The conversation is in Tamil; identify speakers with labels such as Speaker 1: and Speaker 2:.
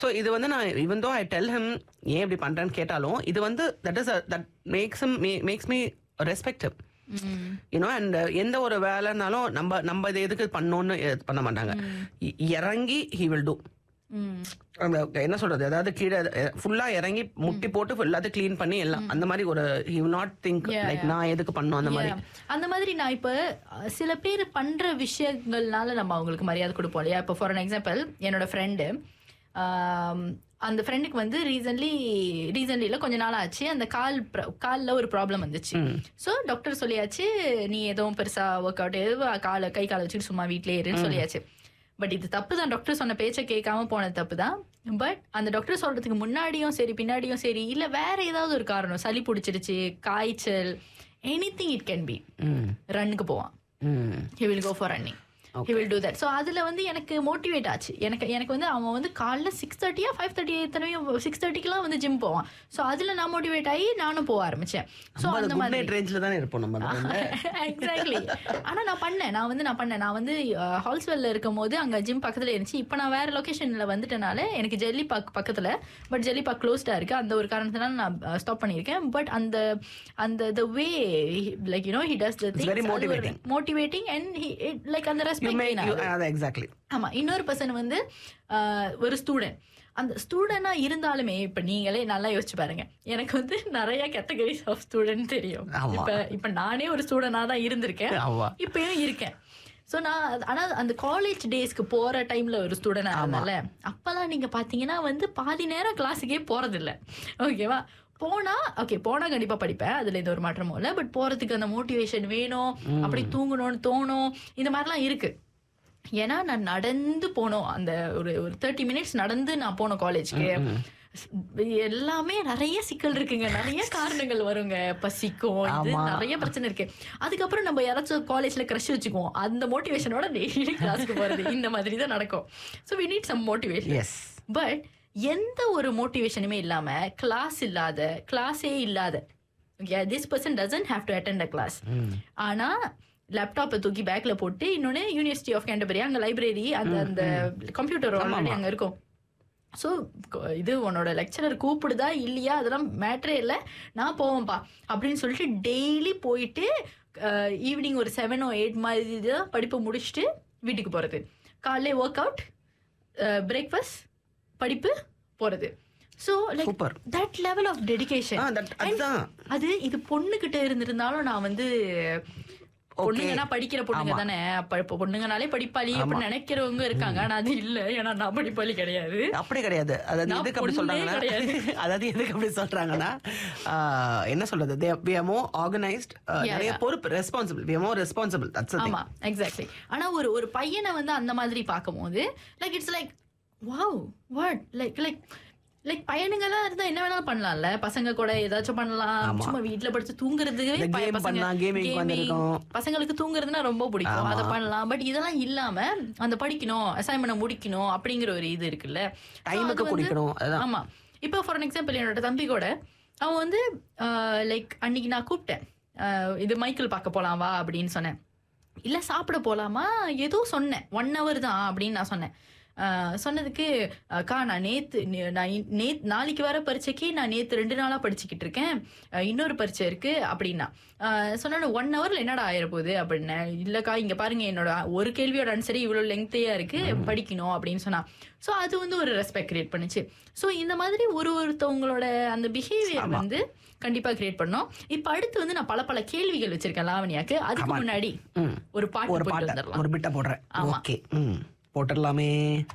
Speaker 1: ஸோ இது வந்து நான் இவன் தோ ஐ டெல் ஹிம் ஏன் இப்படி பண்றேன்னு கேட்டாலும் இது வந்து that is that makes makes me respect you know and எந்த ஒரு வேலைனாலும் நம்ம நம்ம இதை எதுக்கு பண்ணோன்னு எ- பண்ண மாட்டாங்க இ- இறங்கி ஹி வில் டூ
Speaker 2: ம்
Speaker 1: அந்த என்ன சொல்றது அதாவது கீழே ஃபுல்லா இறங்கி முட்டி போட்டு எல்லாத்தையும் க்ளீன் பண்ணி எல்லாம் அந்த மாதிரி ஒரு he will not think
Speaker 2: Yeah,
Speaker 1: like நான் எதுக்கு பண்ணோம் அந்த மாதிரி
Speaker 2: Yeah. அந்த மாதிரி நான் இப்ப அஹ், சில பேர் பண்ற விஷயங்கள்னால நம்ம அவங்களுக்கு மரியாதை கொடுப்போம் இல்லையா இப்போ ஃபார் எக்ஸாம்பிள் என்னோட ஃப்ரெண்டு அந்த ஃப்ரெண்டுக்கு வந்து ரீசன்ட்லி ரீசன்ட்லில கொஞ்ச நாள் ஆச்சு அந்த கால் காலில் ஒரு ப்ராப்ளம் வந்துச்சு ஸோ டாக்டர் சொல்லியாச்சு நீ எதுவும் பெருசா ஒர்க் அவுட் எதுவும் காலை கை காலை வச்சுட்டு சும்மா வீட்லயே இருன்னு சொல்லியாச்சு பட் இது தப்பு தான் டாக்டர் சொன்ன பேச்சை கேட்காம போனது தப்பு தான் பட் அந்த டாக்டர் சொல்றதுக்கு முன்னாடியும் சரி பின்னாடியும் சரி இல்ல வேற ஏதாவது ஒரு காரணம் சளி பிடிச்சிருச்சு காய்ச்சல் anything it can be
Speaker 1: hmm
Speaker 2: ரன்னுக்கு போவான்
Speaker 1: hmm
Speaker 2: he will go for running he will do that so அதில் வந்து எனக்கு மோட்டிவேட் ஆச்சு எனக்கு எனக்கு வந்து அவன் வந்து காலைல சிக்ஸ் தேர்ட்டியா ஃபைவ் தேர்ட்டி எத்தனையும் சிக்ஸ் தேர்ட்டிக்கெலாம் வந்து ஜிம் போவான் ஸோ அதில் நான் மோட்டிவேட் ஆகி நானும் போக ஆரம்பிச்சேன் ஸோ
Speaker 1: நம்ம
Speaker 2: அந்த
Speaker 1: குட்
Speaker 2: மாதிரி
Speaker 1: நைட் ரேஞ்சில் தானே இருப்போம் நம்ம அதுல.
Speaker 2: எக்ஸாக்ட்லி ஆனா நான் பண்ணேன் நான் வந்து நான் பண்ணேன் நான் வந்து ஹால்ஸ்வெல்ல இருக்கும் போது அங்க ஜிம் பக்கத்துல இருந்துச்சு இப்போ நான் வேற லொகேஷன்ல வந்துட்டனால எனக்கு ஜெல்லி பாக் பக்கத்துல பட் ஜெல்லி பாக் க்ளோஸ்டா இருக்கு அந்த ஒரு காரணத்தினால நான் ஸ்டாப் பண்ணியிருக்கேன் பட் அந்த அந்த the way like you know he does the
Speaker 1: very motivating.
Speaker 2: Motivating and like அந்த
Speaker 1: You make you
Speaker 2: ரெஸ்பெக்ட்
Speaker 1: அதான் எக்ஸாக்ட்லி
Speaker 2: ஆமா இன்னொரு பர்சன் வந்து ஆஹ், ஒரு ஸ்டூடெண்ட் அந்த ஸ்டூடெண்டா இருந்தாலுமே இப்ப நீங்களே நல்லா யோசிச்சு பாருங்க எனக்கு வந்து நிறைய கேட்டகரிஸ் ஆஃப் ஸ்டூடெண்ட் தெரியும்
Speaker 1: ஆமா.
Speaker 2: இப்ப இப்ப நானே ஒரு ஸ்டூடெண்டா தான் இருந்திருக்கேன்
Speaker 1: ஆமா
Speaker 2: இப்பயும் இருக்கேன் சோ நான் அது- ஆனா அந்த காலேஜ் டேஸ்க்கு போற டைம்ல ஒரு ஸ்டூடெண்ட் ஆனால அப்பெல்லாம் நீங்க பாத்தீங்கன்னா வந்து பாதி நேரம் கிளாஸுக்கே போறது இல்ல ஓகேவா போனா ஓகே போனா கண்டிப்பா படிப்பேன் அதுல எந்த ஒரு மாற்றமும் இல்ல பட் போறதுக்கு அந்த மோட்டிவேஷன் வேணும் அப்படி தூங்கணும்னு தோணும் இந்த மாதிரிலாம் இருக்கு ஏன்னா நான் நடந்து போனோம் அந்த ஒரு ஒரு தேர்ட்டி மினிட்ஸ் நடந்து நான் போனோம் காலேஜ்க்கு எல்லாமே நிறைய சிக்கல் இருக்குங்க நிறைய காரணங்கள் வருங்க பசிக்கும் இது
Speaker 1: ஆமா.
Speaker 2: நிறைய பிரச்சனை இருக்கு அதுக்கப்புறம் நம்ம யாராச்சும் காலேஜ்ல க்ரஷ் வச்சுக்குவோம் அந்த மோட்டிவேஷனோட டெய்லி கிளாஸ்க்கு போறது இந்த மாதிரி தான் நடக்கும் so we need some motivation
Speaker 1: yes
Speaker 2: but எந்த ஒரு மோட்டிவேஷனுமே இல்லாம கிளாஸ் இல்லாத கிளாஸே இல்லாத this person doesn't have to attend a class ஆனா லேப்டாப்பை தூக்கி பேக்ல போட்டு இன்னொன்னு யூனிவர்சிட்டி ஆஃப் கேண்டபரி அங்க லைப்ரரி அந்த அந்த கம்ப்யூட்டர் ஆல்ரெடி அங்க இருக்கும் ஸோ இது உன்னோட லெக்சரர் கூப்பிடுதா இல்லையா அதெல்லாம் மேட்ரே இல்லை நான் போவேன்ப்பா அப்படின்னு சொல்லிட்டு டெய்லி போயிட்டு ஈவினிங் ஒரு செவன் ஓ எயிட் மாதிரி தான் படிப்பை முடிச்சுட்டு வீட்டுக்கு போகிறது காலையில ஒர்க் அவுட் பிரேக்ஃபாஸ்ட் படிப்பு போகிறது so like
Speaker 1: Super.
Speaker 2: That level of dedication
Speaker 1: ah that- அதுதான்
Speaker 2: அது இது பொண்ணுகிட்ட இருந்திருந்தாலும் நான் வந்து பொண்ணுங்கன்னா படிக்கிற பொண்ணுங்க தானே அப்ப இப்ப பொண்ணுங்கனாலே படிப்பாளி அப்படின்னு நினைக்கிறவங்க இருக்காங்க ஆனா அது இல்ல ஏன்னா நான் படிப்பாளி கிடையாது
Speaker 1: அப்படி கிடையாது அதாவது
Speaker 2: நான்
Speaker 1: எதுக்கு அப்படி
Speaker 2: பொண்ணே
Speaker 1: சொல்றாங்கன்னா
Speaker 2: கிடையாது.
Speaker 1: அதாவது எதுக்கு அப்படி சொல்றாங்கன்னா ஆஹ், என்ன சொல்றது வி ஆர் மோர் ஆர்கனைஸ்ட் நிறைய பொறுப்பு responsible we are more responsible that's
Speaker 2: ஆமா எக்ஸாக்ட்லி ஆனா ஒரு ஒரு பையனை வந்து அந்த மாதிரி பார்க்கும்போது like it's like wow what like like like பையனுங்கெல்லாம் இருந்தா என்ன வேணாலும் பண்ணலாம்ல பசங்க கூட ஏதாச்சும் பண்ணலாம் சும்மா வீட்ல படிச்சு தூங்குறதுக்கு
Speaker 1: இந்த game பண்ணலாம், gaming வந்திருக்கும்.
Speaker 2: பசங்களுக்கு தூங்குறதுன்னா ரொம்ப பிடிக்கும் அதை பண்ணலாம் பட் இதெல்லாம் இல்லாம அந்த படிக்கணும் அசைன்மெண்ட் முடிக்கணும் அப்படிங்கிற ஒரு இது இருக்குல்ல So
Speaker 1: டைமுக்கு
Speaker 2: அது வந்து-
Speaker 1: குடிக்கணும் அதுதான்
Speaker 2: ஆமா இப்போ ஃபார் எக்ஸாம்பிள் என்னோட தம்பி கூட அவன் வந்து லைக் அன்னைக்கு நான் கூப்பிட்டேன் ஆஹ் இது மைக்கிள் பார்க்க போலாம் வா அப்படின்னு சொன்னேன் இல்ல சாப்பிட போலாமா ஏதோ சொன்னேன் ஒன் ஹவர் தான் அப்படின்னு நான் சொன்னேன் ஆஹ் சொன்னதுக்கு அக்கா நான் நேத்து நே- நான் இ- நேத் நாளைக்கு வர பரீட்சைக்கு நான் நேத்து ரெண்டு நாளா படிச்சுக்கிட்டு இருக்கேன் ஆஹ் இன்னொரு பரீட்சை இருக்கு அப்படின்னா சொன்ன ஒன் ஹவர்ல என்னடா ஆயிர போகுது அப்படின்னேன் இல்லக்கா இங்க பாருங்க என்னோட ஒரு கேள்வியோட ஆன்சரே இவ்வளவு லெங்க்த்தையா இருக்கு படிக்கணும் அப்படின்னு சொன்னா ஸோ அது வந்து ஒரு ரெஸ்பெக்ட் கிரியேட் பண்ணுச்சு ஸோ இந்த மாதிரி ஒரு ஒருத்தவங்களோட அந்த பிஹேவியர் வந்து கண்டிப்பா கிரியேட் பண்ணோம் இப்ப அடுத்து வந்து நான் பல பல கேள்விகள் வச்சிருக்கேன் லாவணியாக்கு அதுக்கு முன்னாடி
Speaker 1: ம்.
Speaker 2: ஒரு பாட்டு
Speaker 1: ஒரு
Speaker 2: போயிட்டு
Speaker 1: பாட்டை
Speaker 2: வந்துடலாம்
Speaker 1: ஒரு பிட்டை போடுறேன்
Speaker 2: ஆமா.
Speaker 1: ஓகே ம் போட்டுடலாமே